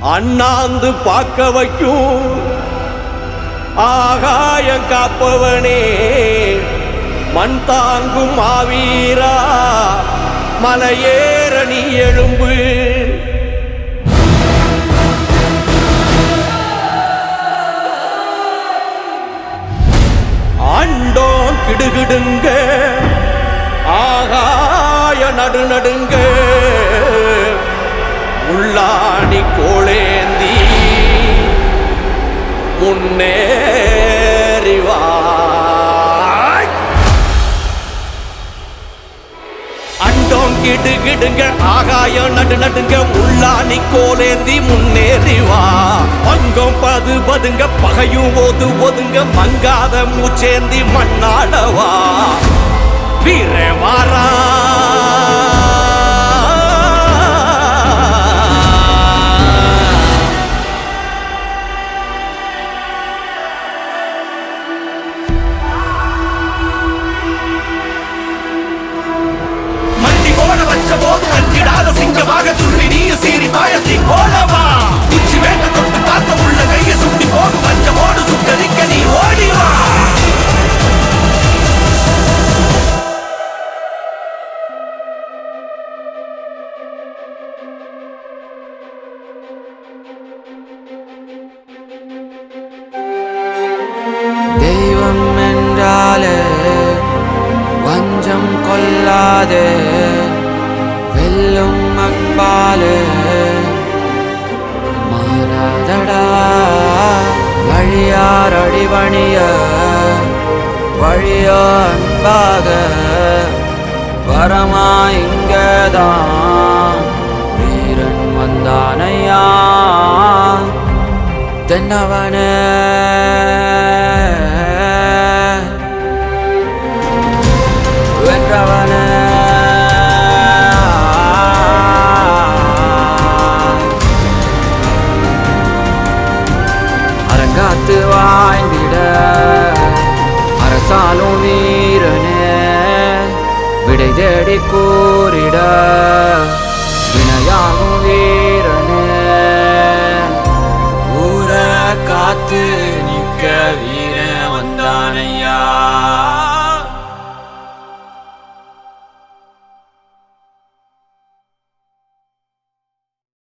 அண்ணாந்து பார்க்க வைக்கும் ஆகாயம் காப்பவனே மண் தாங்கும் மாவீரா மலையேற நீ எழும்பு ஆண்டோன் கிடுகிடுங்க ஆகாய நடுநடுங்க உள்ளாணி கோளேந்தி முன்னேறி வா அண்டோம் கிடு கிடுங்க ஆகாயம் நடு நடுங்க உள்ளாணி கோலேந்தி முன்னேறி வா பங்கம் பது பதுங்க பகையும் ஓது ஒதுங்க மங்காத மூச்சேந்தி மண்ணாடவா வீர வாரா மண்டி போட வச்ச போது கண்டிடாத சிங்கமாக துள்ளி நீ சீறி பாயத்தி போலவா உச்சி வேட்ட தொட்டு பார்த்த உள்ள கைய சுட்டி போடு பஞ்சமோடு சுட்டரிக்க நீ ஓடிவா தெய்வம் என்றாலே வஞ்சம் கொள்ளாதே வெல்லும் அன்பாலே மாறாதடா வழியார் அடிபணிய வழியோ அன்பாக வரமா இங்கதான் வீரன் வந்தானையா தென்னவனே வென்றவனே அரங்காத்து வாய்ந்திட அரசாலும் வீரனே விடை தேடி கூறிட வினையாகும் வீர